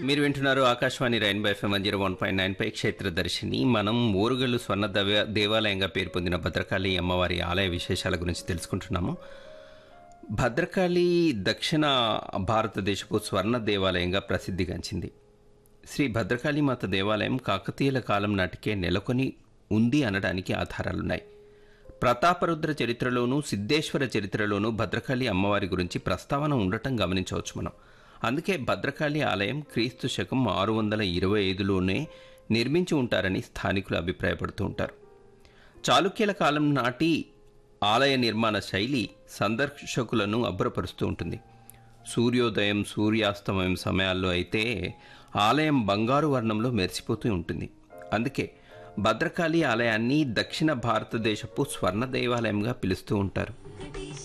మీరు వింటున్నారు Akashvani rainbow FM zero one point nine పై క్షేత్రదర్శిని మనం ఓరుగల్లు స్వర్ణ దవ దేవాలయంగా పేరు పొందిన భద్రకాళి అమ్మవారి ఆలయ విశేషాల గురించి తెలుసుకుంటున్నాము భద్రకాళి దక్షిణ భారతదేశపు స్వర్ణ దేవాలయంగా ప్రసిద్ధిగాంచింది శ్రీ భద్రకాళి మాత దేవాలయం కాకతీయుల కాలం నాటికే నెలకొని ఉంది అనడానికి ఆధారాలున్నాయి ప్రతాపరుద్ర చరిత్రలోనూ సిద్ధేశ్వర చరిత్రలోనూ భద్రకాళి అమ్మవారి గురించి ప్రస్తావన ఉండటం గమనించవచ్చు మనం అందుకే భద్రకాళి ఆలయం క్రీస్తు శకం ఆరు వందల ఇరవై ఐదులోనే నిర్మించి ఉంటారని స్థానికులు అభిప్రాయపడుతూ ఉంటారు చాళుక్యుల కాలం నాటి ఆలయ నిర్మాణ శైలి సందర్శకులను అబ్బురపరుస్తూ ఉంటుంది సూర్యోదయం సూర్యాస్తమయం సమయాల్లో అయితే ఆలయం బంగారు వర్ణంలో మెరిసిపోతూ ఉంటుంది అందుకే భద్రకాళి ఆలయాన్ని దక్షిణ భారతదేశపు స్వర్ణ దేవాలయంగా పిలుస్తూ ఉంటారు